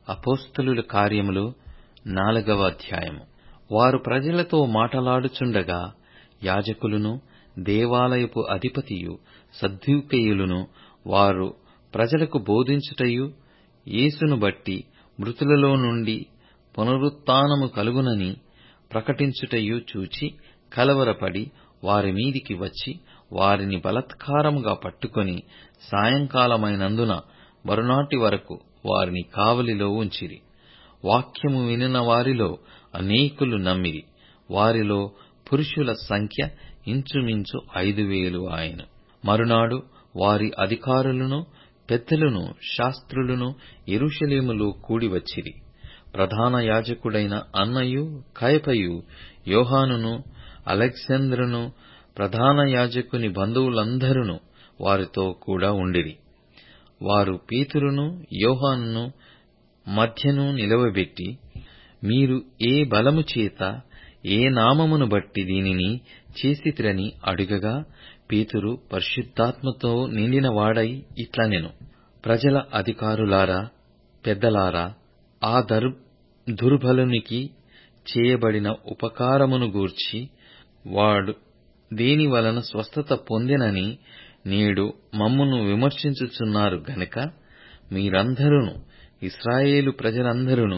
అపోస్తలుల కార్యములు నాలుగవ అధ్యాయము వారు ప్రజలతో మాటలాడుచుండగా యాజకులును దేవాలయపు అధిపతియు సద్దూకయ్యులను వారు ప్రజలకు బోధించుటయు యేసును బట్టి మృతులలో నుండి పునరుత్థానము కలుగునని ప్రకటించుటయు చూచి కలవరపడి వారి మీదికి వచ్చి వారిని బలాత్కారముగా పట్టుకొని సాయంకాలమైనందున మరునాటి వరకు వారిని కావలిలో ఉంచిరి వాక్యము వినిన వారిలో అనేకులు నమ్మిరి వారిలో పురుషుల సంఖ్య ఇంచుమించు ఐదు వేలు ఆయెను మరునాడు వారి అధికారులను పెద్దలను శాస్త్రులను యెరూషలేములో కూడివచ్చిరి ప్రధాన యాజకుడైన అన్నయు కయపయు యోహానును అలెగ్జంద్రును ప్రధాన యాజకుని బంధువులందరును వారితో కూడా ఉండిరి వారు పేతురును యోహానును మధ్యను నిలవబెట్టి మీరు ఏ బలము చేత ఏ నామమును బట్టి దీనిని చేసితిరని అడుగగా పేతురు పరిశుద్ధాత్మతో నిండినవాడై ఇట్లనెను ప్రజల అధికారులారా పెద్దలారా ఆ దుర్బలునికి చేయబడిన ఉపకారమును గూర్చి వాడు దేని వలన స్వస్థత పొందెనని నేడు మమ్మును విమర్శించుచున్నారు గనుక మీరందరును ఇశ్రాయేలు ప్రజలందరును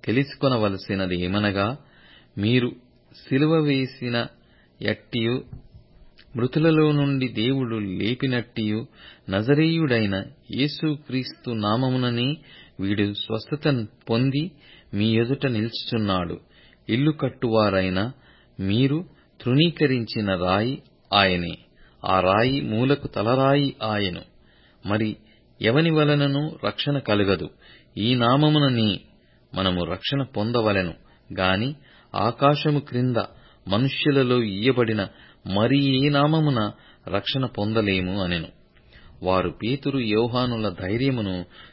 తెలుసుకొనవలసినదేమనగా మీరు సిలువ వేసిన యట్టియు మృతులలో నుండి దేవుడు లేపినట్టియు నజరేయుడైన యేసుక్రీస్తు నామముననే వీడు స్వస్థత పొంది మీ ఎదుట నిలుచుచున్నాడు ఇల్లు కట్టువారైన మీరు తృణీకరించిన రాయి ఆయనే ఆ రాయి మూలకు తలరాయి ఆయెను మరి ఎవని వలనను రక్షణ కలుగదు ఈ నామముననే మనము రక్షణ పొందవలెను గాని ఆకాశము క్రింద మనుష్యులలో ఇయ్యబడిన మరి ఏ నామమున రక్షణ పొందలేము అనెను వారు పేతురు యోహానుల ధైర్యమును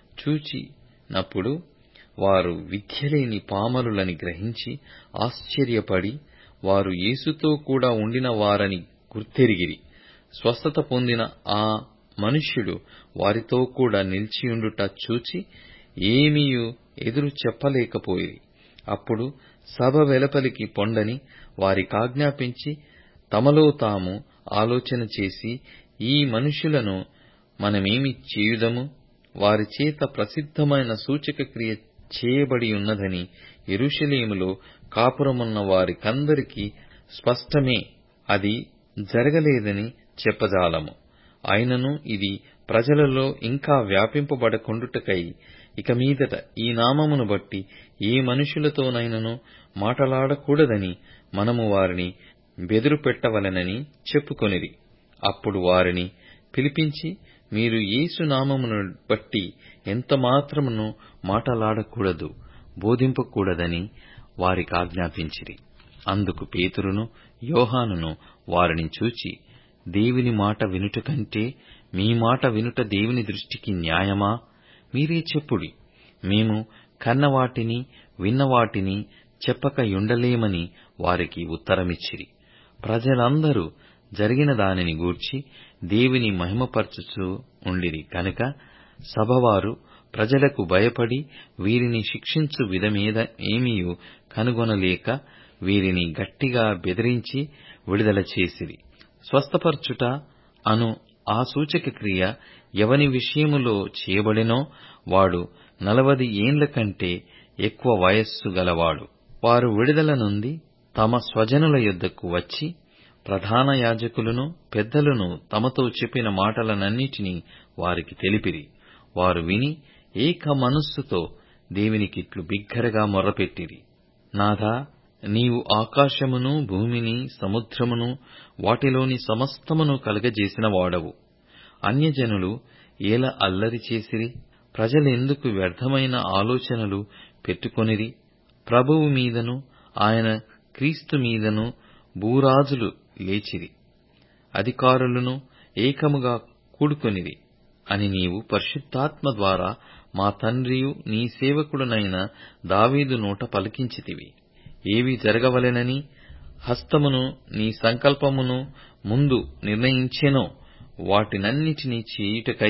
చూచినప్పుడు వారు విద్యలేని పామరులని గ్రహించి ఆశ్చర్యపడి వారు యేసుతో కూడా ఉండిన వారని గుర్తెరిగిరి స్వస్థత పొందిన ఆ మనుష్యుడు వారితో కూడా నిలిచియుండుట చూచి ఏమీయు ఎదురు చెప్పలేకపోయిరి అప్పుడు సభ వెలుపలికి పొండని వారికాజ్ఞాపించి తమలో తాము ఆలోచన చేసి ఈ మనుష్యులను మనమేమి చేయుదము వారి చేత ప్రసిద్ధమైన సూచక క్రియ చేయబడియున్నదని యెరూషలేములో కాపురమున్న వారికందరికీ స్పష్టమే అది జరగలేదని చెప్పజాలము అయినను ఇది ప్రజలలో ఇంకా వ్యాపింపబడకుండుటకై ఇక మీదట ఈ నామమును బట్టి ఏ మనుషులతోనైనను మాటలాడకూడదని మనము వారిని బెదురుపెట్టవలెనని చెప్పుకొనిరి అప్పుడు వారిని పిలిపించి మీరు యేసు నామమును బట్టి ఎంత మాత్రమును మాటలాడకూడదు బోధింపకూడదని వారికాజ్ఞాపించిరి అందుకు పేతురును యోహానును వారిని చూచి దేవుని మాట వినుట కంటే మీ మాట వినుట దేవుని దృష్టికి న్యాయమా మీరే చెప్పుడి మేము కన్నవాటిని విన్నవాటిని చెప్పక యుండలేమని వారికి ఉత్తరమిచ్చిరి ప్రజలందరూ జరిగిన దానిని గూర్చి దేవుని మహిమపరచుచూ ఉండిరి కనుక సభవారు ప్రజలకు భయపడి వీరిని శిక్షించు విధమేద ఏమీయూ కనుగొనలేక వీరిని గట్టిగా బెదిరించి విడుదల చేసిరి స్వస్థపరచుట అను ఆ సూచక క్రియ ఎవని విషయములో చేయబడెనో వాడు నలవది ఏండ్ల కంటే ఎక్కువ వయస్సు గలవాడు వారు విడుదల నొంది తమ స్వజనుల యొద్దకు వచ్చి ప్రధాన యాజకులను పెద్దలను తమతో చెప్పిన మాటలనన్నిటినీ వారికి తెలిపిరి వారు విని ఏక మనస్సుతో దేవునికిట్లు బిగ్గరగా మొర్రపెట్టిరి నాథా నీవు ఆకాశమును భూమిని సముద్రమును వాటిలోని సమస్తమును కలుగజేసిన వాడవు అన్యజనులు ఏల అల్లరి చేసిరి ప్రజలెందుకు వ్యర్థమైన ఆలోచనలు పెట్టుకొనిరి ప్రభువు మీదను ఆయన క్రీస్తు మీదను భూరాజులు లేచిరి అధికారులను ఏకముగా కూడుకొనిరి అని నీవు పరిశుద్ధాత్మ ద్వారా మా తండ్రియు నీ సేవకుడునైన దావీదు నోట పలికించితివి ఏవి జరగవలెనని హస్తమును నీ సంకల్పమును ముందు నిర్ణయించెనో వాటినన్నిటినీ చేయుటకై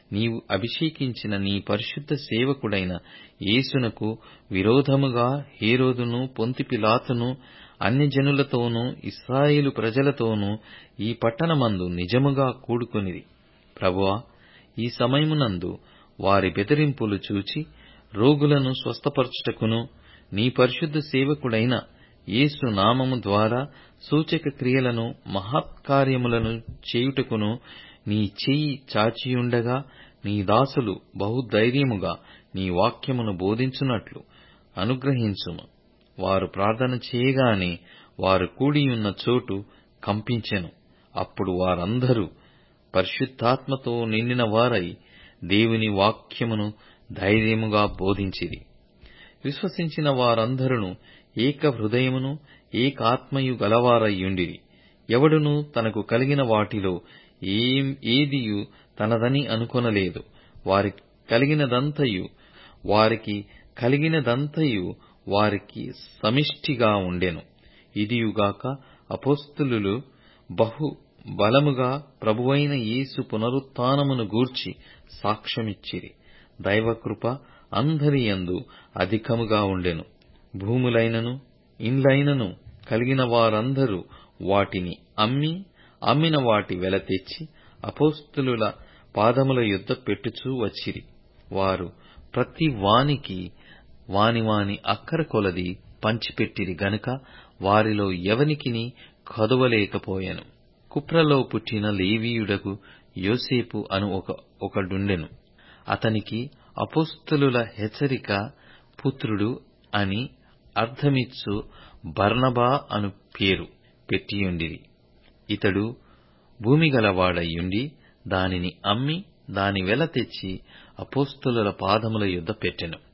నీవు అభిషేకించిన నీ పరిశుద్ధ సేవకుడైన యేసునకు విరోధముగా హేరోదును పొంతిపిలాతును అన్యజనులతోనూ ఇస్రాయేలు ప్రజలతోనూ ఈ పట్టణమందు నిజముగా కూడుకొనిరి ప్రభువా ఈ సమయమునందు వారి బెదిరింపులు చూచి రోగులను స్వస్థపరచుటకును నీ పరిశుద్ధ సేవకుడైన యేసు నామము ద్వారా సూచక క్రియలను మహత్కార్యములను చేయుటకును నీ చెయ్యి చాచియుండగా నీ దాసులు బహుధైర్యముగా నీ వాక్యమును బోధించునట్లు అనుగ్రహించుము వారు ప్రార్థన చేయగానే వారు కూడియున్న చోటు కంపించెను అప్పుడు వారందరూ పరిశుద్ధాత్మతో నిండిన వారై దేవుని వాక్యమును ధైర్యముగా బోధించిరి విశ్వసించిన వారందరూ ఏక హృదయమును ఏకాత్మయు గలవారయ్యుండిరి ఎవడునూ తనకు కలిగిన వాటిలో ఏం ఏదియు తనదని అనుకొనలేదు వారికి కలిగినదంతయు వారికి కలిగినదంతయు వారికి సమిష్టిగా ఉండెను ఇదియుగాక అపోస్తలులు బహు బలముగా ప్రభువైన యేసు పునరుత్థానమును గూర్చి సాక్ష్యమిచ్చిరి దైవకృప అందరి యందు అధికముగా ఉండెను భూములైనను ఇండ్లైనను కలిగిన వారందరూ వాటిని అమ్మి అమ్మిన వాటి వెల తెచ్చి అపోస్తలుల పాదముల యొద్ద పెట్టుచూ వచ్చిరి వారు ప్రతి వానికి వాని వాని అక్కర కొలది పంచిపెట్టిరి గనుక వారిలో ఎవనికిని కదువలేకపోయెను కుప్రలో పుట్టిన లేవీయుడకు యోసేపు అను ఒక ఒకడుండెను అతనికి అపోస్తలుల హెచ్చరిక పుత్రుడు అని అర్థమిచ్చు బర్నబా అను పేరు పెట్టియుండిరి ఇతడు భూమిగలవాడయ్యుండి దానిని అమ్మి దాని వెల తెచ్చి అపోస్తలుల పాదముల యొద్ద పెట్టెను